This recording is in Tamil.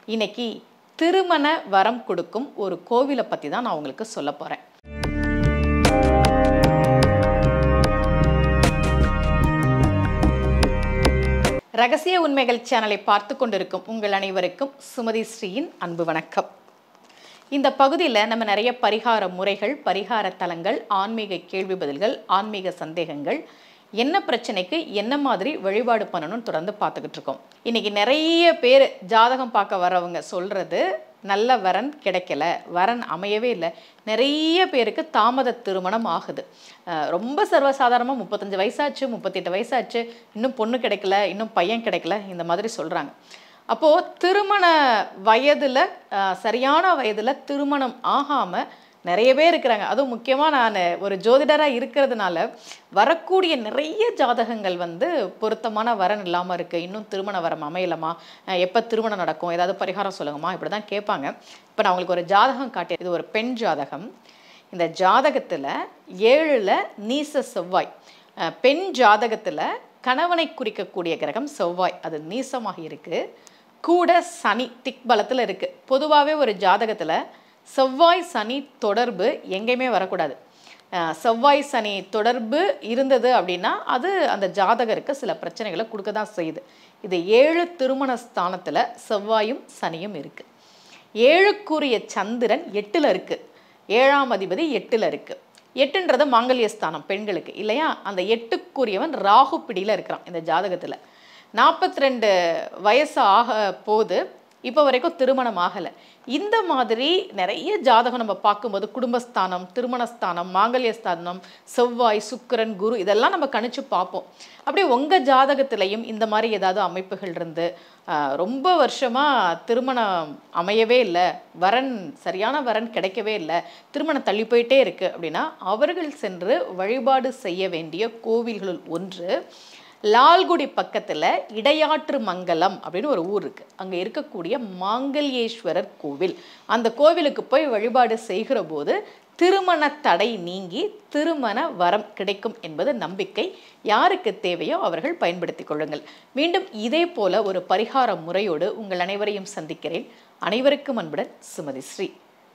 இன்னைக்கு திருமண வரம் கொடுக்கும் ஒரு கோவிலை பற்றி தான் நான் உங்களுக்கு சொல்ல போகிறேன் ரகசிய உண்மைகள் சேனலை பார்த்து கொண்டிருக்கும் உங்கள் அனைவருக்கும் சுமதி ஸ்ரீயின் அன்பு வணக்கம் இந்த பகுதியில் நம்ம நிறைய பரிகார முறைகள் பரிகார தலங்கள் ஆன்மீக கேள்வி பதில்கள் ஆன்மீக சந்தேகங்கள் என்ன பிரச்சனைக்கு என்ன மாதிரி வழிபாடு பண்ணணும்னு தொடர்ந்து பார்த்துக்கிட்டு இருக்கோம் இன்னைக்கு நிறைய பேர் ஜாதகம் பார்க்க வரவங்க சொல்றது நல்ல வரன் கிடைக்கல வரன் அமையவே இல்லை நிறைய பேருக்கு தாமத திருமணம் ஆகுது அஹ் ரொம்ப சர்வசாதாரணமாக முப்பத்தஞ்சு வயசாச்சு முப்பத்தெட்டு வயசாச்சு இன்னும் பொண்ணு கிடைக்கல இன்னும் பையன் கிடைக்கல இந்த மாதிரி சொல்கிறாங்க அப்போது திருமண வயதில் சரியான வயதில் திருமணம் ஆகாமல் நிறைய பேர் இருக்கிறாங்க அதுவும் முக்கியமாக நான் ஒரு ஜோதிடராக இருக்கிறதுனால வரக்கூடிய நிறைய ஜாதகங்கள் வந்து பொருத்தமான வரன் இல்லாமல் இருக்குது இன்னும் திருமண வரம் அமையலமா எப்போ திருமணம் நடக்கும் ஏதாவது பரிகாரம் சொல்லுங்கம்மா இப்படி தான் கேட்பாங்க இப்போ நான் உங்களுக்கு ஒரு ஜாதகம் காட்டி இது ஒரு பெண் ஜாதகம் இந்த ஜாதகத்தில் ஏழில் நீச செவ்வாய் அஹ் பெண் ஜாதகத்தில் கணவனை குறிக்கக்கூடிய கிரகம் செவ்வாய் அது நீசமாக இருக்குது கூட சனி திக்பலத்தில் இருக்குது பொதுவாகவே ஒரு ஜாதகத்தில் செவ்வாய் சனி தொடர்பு எங்கேயுமே வரக்கூடாது அஹ் செவ்வாய் சனி தொடர்பு இருந்தது அப்படின்னா அது அந்த ஜாதகருக்கு சில பிரச்சனைகளை கொடுக்க தான் செய்யுது இது ஏழு திருமண ஸ்தானத்தில் செவ்வாயும் சனியும் இருக்குது ஏழுக்குரிய சந்திரன் எட்டில் இருக்குது ஏழாம் அதிபதி எட்டில் இருக்குது எட்டுன்றது மாங்கல்ய ஸ்தானம் பெண்களுக்கு இல்லையா அந்த எட்டுக்குரியவன் ராகு பிடியில் இருக்கிறான் இந்த ஜாதகத்தில் நாற்பத்தி ரெண்டு வயசு ஆக போது இப்போ வரைக்கும் திருமணம் ஆகலை இந்த மாதிரி நிறைய ஜாதகம் நம்ம பார்க்கும்போது குடும்பஸ்தானம் திருமணஸ்தானம் மாங்கல்யஸ்தானம் செவ்வாய் சுக்கிரன் குரு இதெல்லாம் நம்ம கணிச்சு பார்ப்போம் அப்படியே உங்கள் ஜாதகத்திலையும் இந்த மாதிரி ஏதாவது அமைப்புகள் இருந்து ஆஹ், ரொம்ப வருஷமாக திருமணம் அமையவே இல்லை வரன் சரியான வரன் கிடைக்கவே இல்லை திருமணம் தள்ளி போயிட்டே இருக்குது அப்படின்னா அவர்கள் சென்று வழிபாடு செய்ய வேண்டிய கோவில்களுள் ஒன்று லால்குடி பக்கத்தில் இடையாற்று மங்கலம் அப்படின்னு ஒரு ஊர் இருக்குது அங்கே இருக்கக்கூடிய மாங்கல்யேஸ்வரர் கோவில் அந்த கோவிலுக்கு போய் வழிபாடு செய்கிற போது திருமண தடை நீங்கி திருமண வரம் கிடைக்கும் என்பது நம்பிக்கை யாருக்கு தேவையோ அவர்கள் பயன்படுத்திக் கொள்ளுங்கள் மீண்டும் இதே போல ஒரு பரிகார முறையோடு உங்கள் அனைவரையும் சந்திக்கிறேன் அனைவருக்கும் அன்புடன் சுமதி ஸ்ரீ